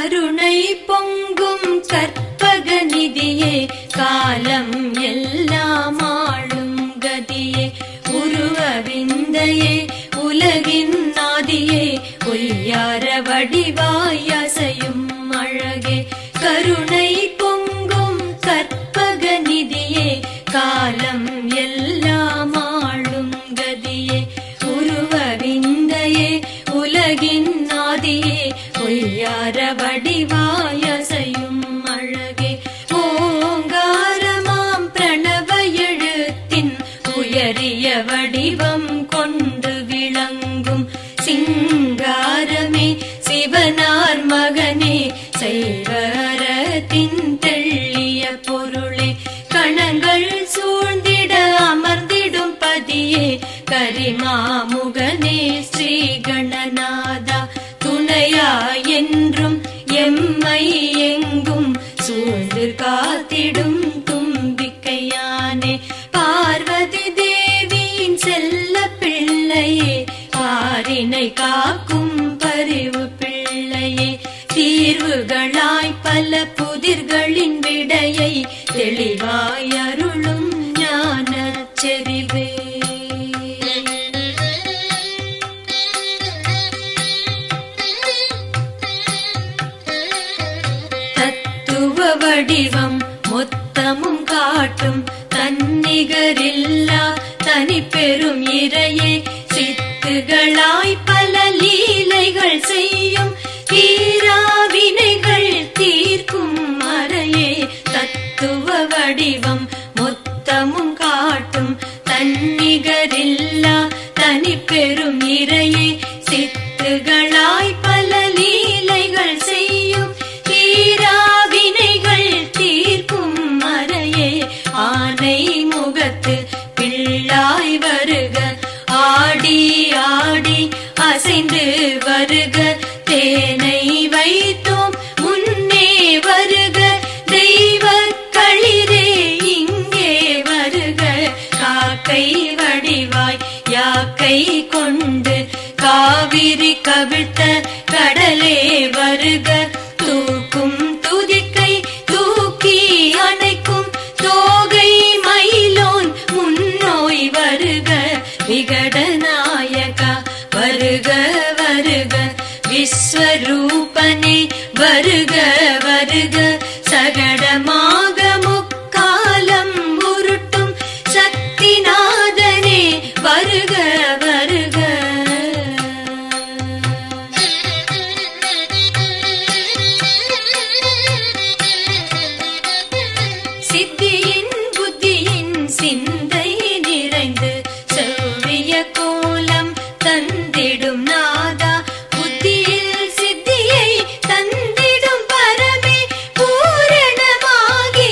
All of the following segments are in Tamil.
கருணை பொங்கும் கற்பக நிதியே காலம் எல்லாம் ஆளும் கதியே உருவ விந்தையே உலகின் நாதியே ஒய்யார வடிவாய் அசையும் அழகே கருணை பொங்கும் கற்பக நிதியே காலம் எல்லாம் ஆளும் கதியே உருவ விந்தையே உலகின் நாதியே ஒய்யார வடிவாய் அசையும் அழகே ஓங்காரமாம் பிரணவ எழுத்தின் உயரிய வடிவம் கொண்டு விளங்கும் சிங்காரமே சிவனார் மகனே செய்வரத்தின் தெள்ளிய பொருளே கணங்கள் சூழ்ந்திட அமர்ந்திடும் பதியே கரிமாமுகனே ஸ்ரீ கணநாதா துணையா என்றும் எம்மை எங்கும் சூழ்ந்து காத்திடும் தும்பிக்கையானே பார்வதி தேவியின் செல்ல பிள்ளையே பாரினை காக்கும் பரிவு பிள்ளையே தீர்வுகளாய் பல புதிர்களின் விடையை தெளிவாய் அருளும் ஞான செறிவே தத்துவ வடிவம் மொத்தமும் காட்டும் தன்னிகரில்லா தனி பெரும் இறையே சித்துகளாய் பல லீலைகள் செய்யும் தீராவினைகள் தீர்க்கும் மறையே தத்துவ வடிவம் மொத்தமும் காட்டும் தன்னிகரில்லா தனி பெரும் இறையே சித்துகளாய் பல லீலைகள் செய்யும் தீராவினைகள் தீர்க்கும் மறையே ஆனை முகத்து பிள்ளாய் வருக ஆடி ஆடி அசைந்து வருக தேனை வைத்தோம் முன்னே வருக தெய்வ களிரே இங்கே வருக காக்கை வடிவாய் யாக்கை கொண்டு காவிரி கவிழ்த்த கடலே வருக தூக்கும் துதிக்கை தூக்கி அணைக்கும் தோகை மயிலோன் முன்னோய் வருக விகடநாயகா வருக வருக விஸ்வரூபனே வருக வருக சகடமாக முக்காலம் உருட்டும் சக்திநாதனே வருக வருக சித்தியின் புத்தியின் சிந்தை நிறைந்து செவ்விய கோலம் தந்திடும் நாதா புத்தியில் சித்தியை தந்திடும் பரமே பூரணமாகி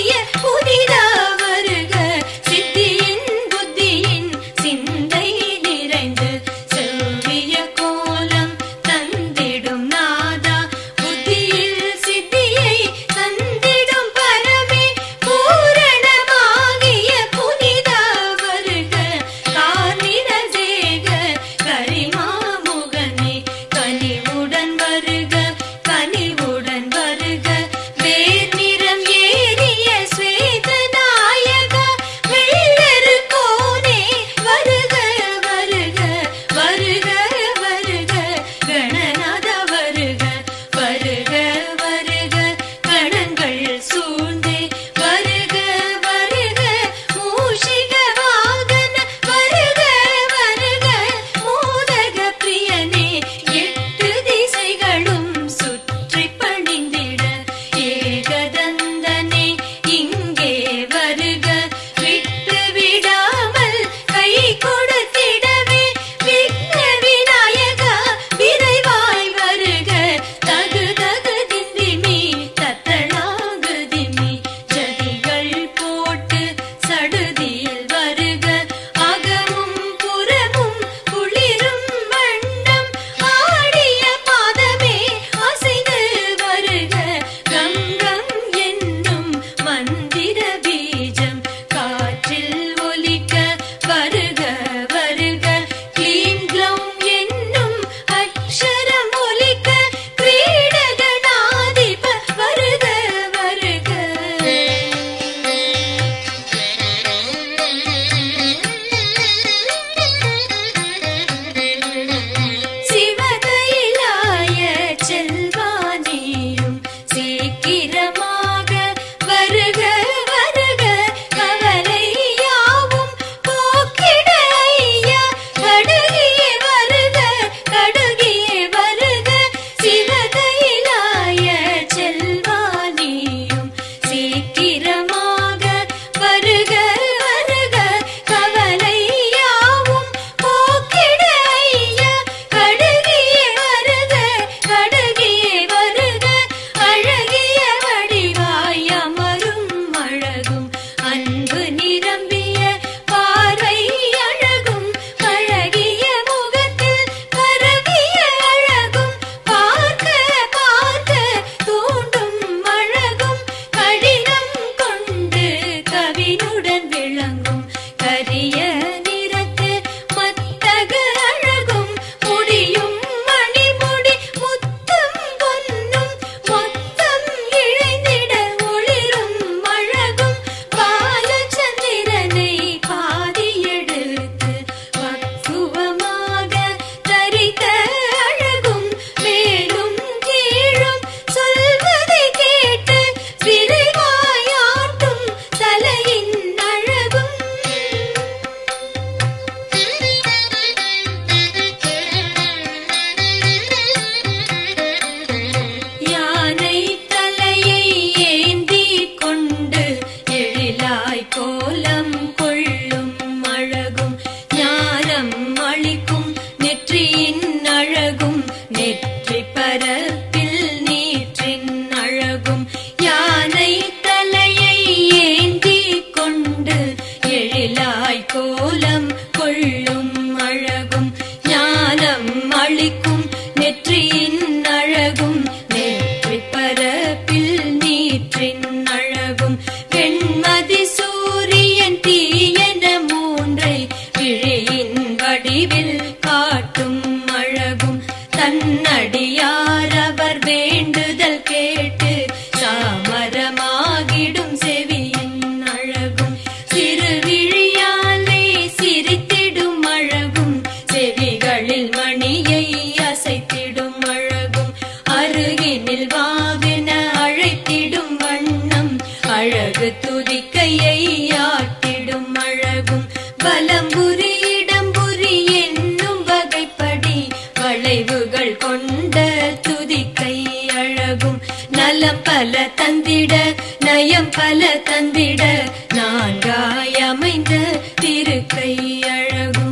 பாடுதல் கேட்டு சாமரமாகிடும் செவியின் அழகும் சிறுவிழியாலே சிரித்திடும் அழகும் செவிகளில் மணியை அசைத்திடும் அழகும் அருகினில் வாவென அழைத்திடும் வண்ணம் அழகு துதிக்கையை ஆட்டிடும் அழகும் பலம்புரி இடம்புரி என்னும் வகைப்படி வளைவுகள் கொண்ட துதிக்கை அழகும் நலம் பல தந்திட நயம் பல தந்திட நான்காய் அமைந்த திருக்கை அழகும்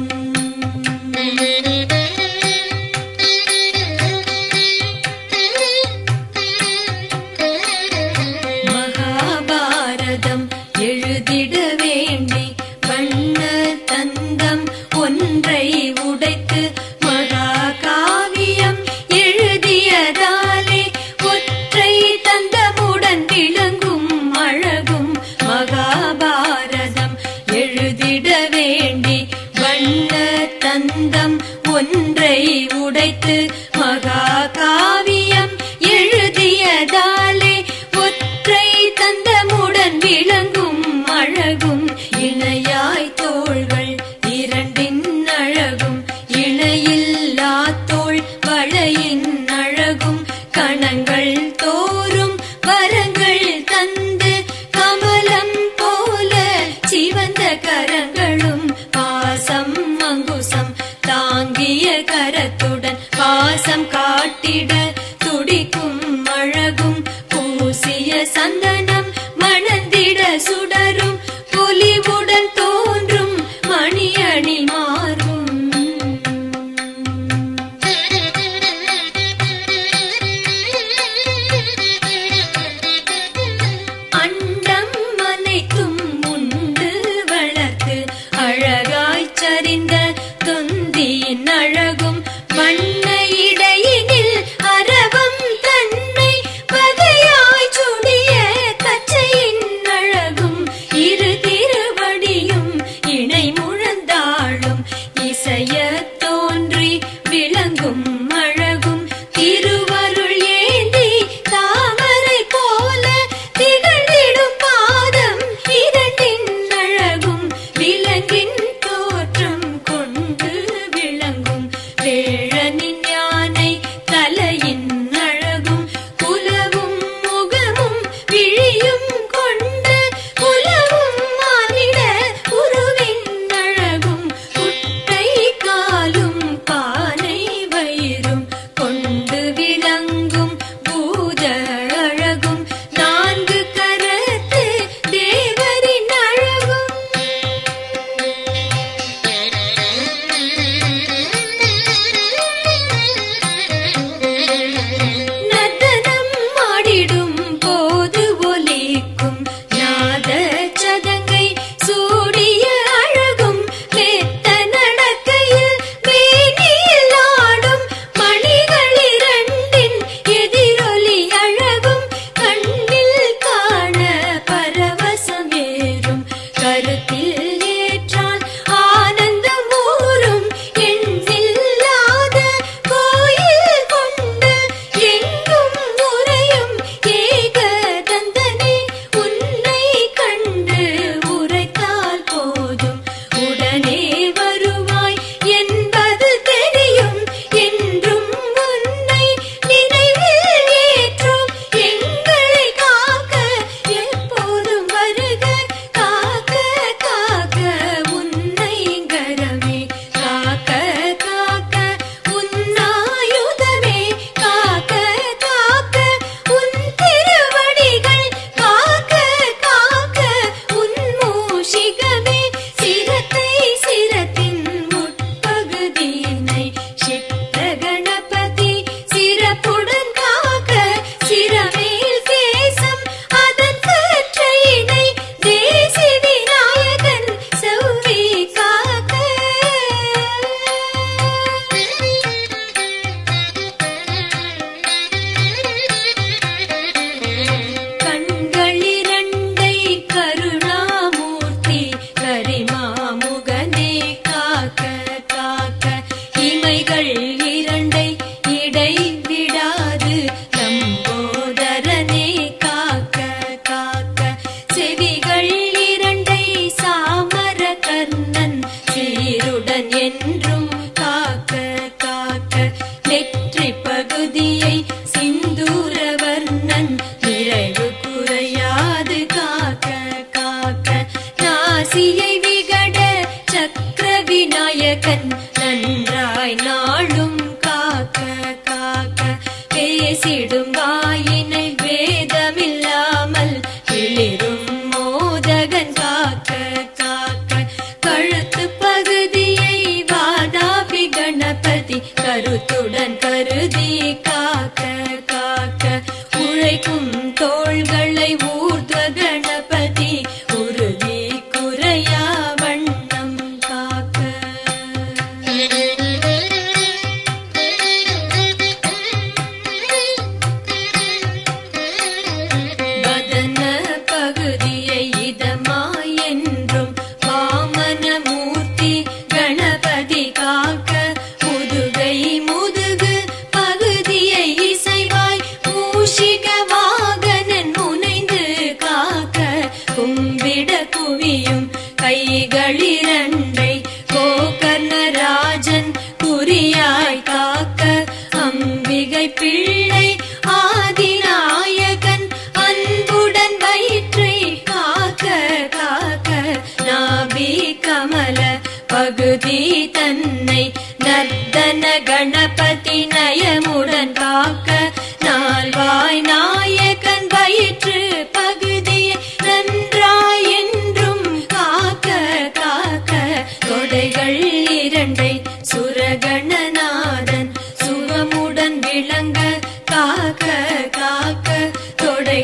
மகாபாரதம் எழுதிட வேண்டி வண்ண தந்தம் ஒன்றை உடைத்து மகாகாவியம் எழுதியதாலே ஒற்றை தந்தமுடன் விளங்கும் அழகும் மகாபாரதம் எழுதிட வேண்டி வண்ண தந்தம் ஒன்றை உடைத்து மகாகாவியம் எழுதியதாலே ஒற்றை தந்தமுடன் விளங்கும் அழகும் இணையாய் தோள்கள் இரண்டின் அழகும் இணையில்லா தோள் வளையின் அழகும் கணங்கள் தோறும் வரங்கள் தந்து கமலம் போல சிவந்த கரங்களும் பாசம் அங்குசம் தாங்கிய கரத்துடன் பாசம் காட்டிட துடிக்கும் அழகும் பூசிய சந்தனம் மணந்திட சுடரும் பொலிவுடன் தோன்றும் மணியணி மாறும் அண்டம் அனைத்தும் உண்டு வளர்த்து அழகாய் சரிந்த தொந்தியின் அழகும் வண்ண இடையினில் அரவம் தன்னை வகையாய் சுடிய கச்சையின் அழகும்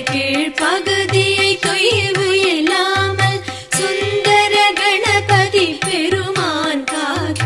கீழ்ப்பகுதியை தொய்வு இல்லாமல் சுந்தர கணபதி பெருமான் காக்க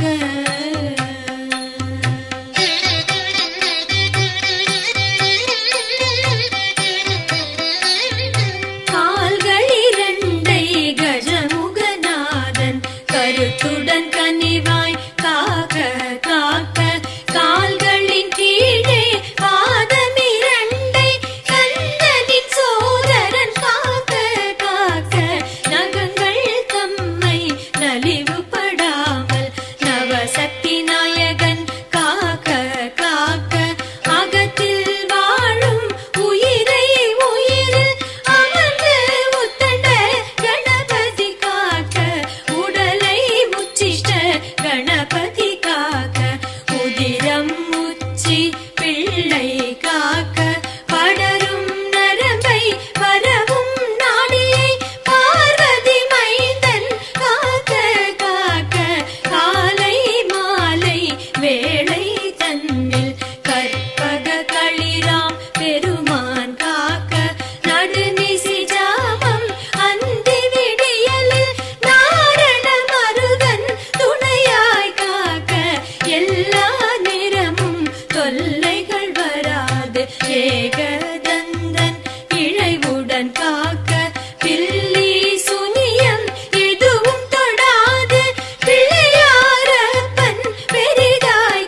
கால்கள் இரண்டை கஜமுகநாதன் கருத்துடன் கனிவாய் காக்க காக்க கால்களின் கீழே பாதம் இரண்டை கந்தனின் சோதரன் காக்க காக்க நகங்கள் தம்மை நலிவுபடாமல் நவசக்தி நாயகன் காக்க காக்க அகத்தில் வாழும் உயிரை உயிரில் அமர்ந்து உத்தண்ட கணபதி காக்க உடலை உச்சிஷ்ட கணபதி காக்க உதிரம் உச்சி பிள்ளை காக்க படரும் நரம்பை பரவும் நாடியை பார்வதி மைந்தன் காக்க காக்க காலை மாலை வேளை தன்னில் கற்பக களிராம் பெருமான் காக்க நடுநிசி ஜாமம் அந்தி விடியலில் நாரண மருகன் துணையாய் காக்க எல்லா நிறமும் தொல்லைகள் வராது ஏகதந்தன் இழைவுடன் காக்க பில்லி சுனியம் எதுவும் தொடாது பிள்ளையாரப்பன் பெரிதாய்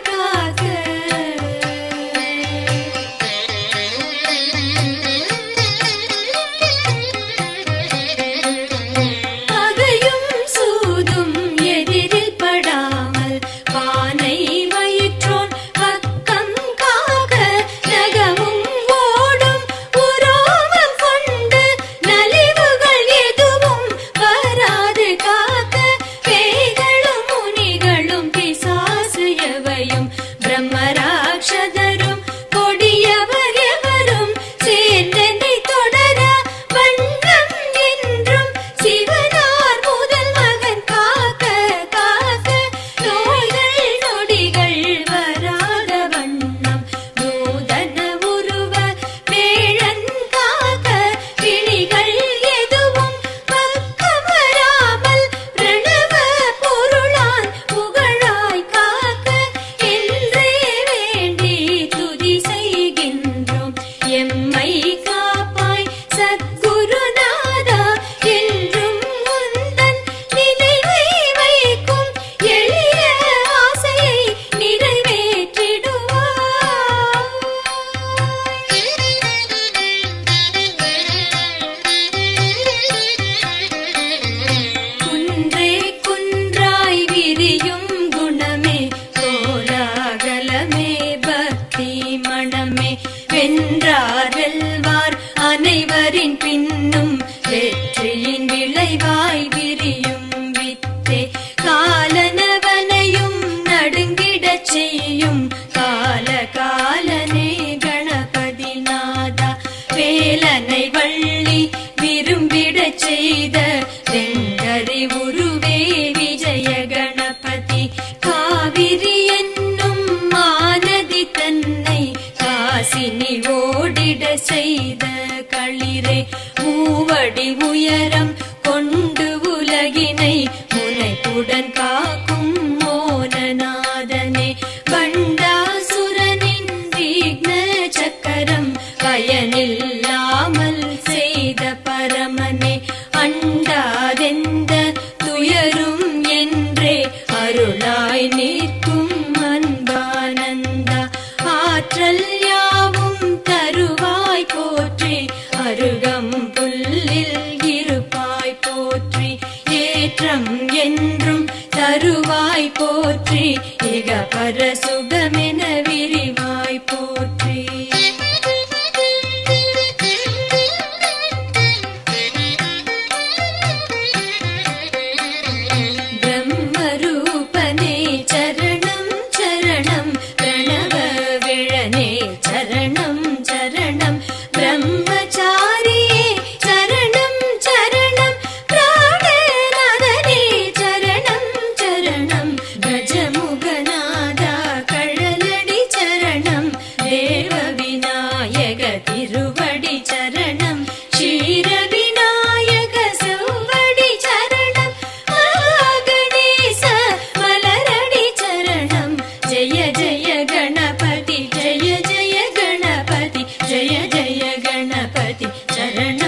காக்க பகையும் சூதும் எதிரில் படாமல் பானை வயிற்றோன் பக்கம் காக நகமும் ஓடும் உரோமம் கொண்டு நலிவுகள் எதுவும் வராது காக்க பேய்களும் முனிகளும் பிசாசு எவையும் பிரம்மராட்சதரும் கொடியவர் எவரும் சேர்ந்தனை தொடர வண்ணம் என்றும் சிவனார் முதல் மகன் காக்க காக்க நோய்கள் நொடிகள் வராத வண்ணம் நூதன உருவ வேழன் காக்க பிணிகள் எதுவும் பக்கம் வராமல் பிரணவ பொருளான் புகழாய் காக்க என்றே வேண்டி துதி செய்கின்றோம் எம்மை காப்பாய் சத்குருநாதா என்றும் முந்தன் நினைவை வைக்கும் எளிய ஆசையை நிறைவேற்றிடுவாய் குன்றே குன்றாய் விரியும் குணமே கோலாகலமே பக்தி மணமே வென்றார் வெல்வார் அனைவரின் பின்னும் வெற்றியின் விளைவாய் விரியும் வித்தே காலனவனையும் நடுங்கிடச் செய்யும் கால காலனே கணபதி நாதா வேலனை வள்ளி விரும்பிடச் செய்த வெங்கரி உருவே விஜய கணபதி காவிரி என்னும் மானதி தன்னை காசினி ஓடிட செய்த களிரே மூவடி உயரம் கொண்டு உலகினை முனைப்புடன் காக்கும் மோனநாதனே பண்டாசுரனின் விக்ன சக்கரம் பயனில்லாமல் செய்த பரமனே அண்டாதெந்த துயரும் என்றே அருளாய் நிற்கும் அன்பானந்தா ஆற்றல் யாவும் தருவாய் போற்றி அருகம் புல்லில் இருப்பாய் போற்றி ஏற்றம் என்றும் தருவாய் போற்றி இக பர சுகமென விரிவாய் போற்றி பிரம்மரூபனே சரணம் சரணம் பிரணவ விழனே சரணம் சரணம் பிரம்மச்சாரியே செவ்வடி சரணம் ஷீரவிநாயக செவ்வடி சரணம் மகாகணேச மலரடி சரணம் ஜெய ஜெய கணபதி ஜெய ஜெய கணபதி ஜெய ஜெய கணபதி சரணம்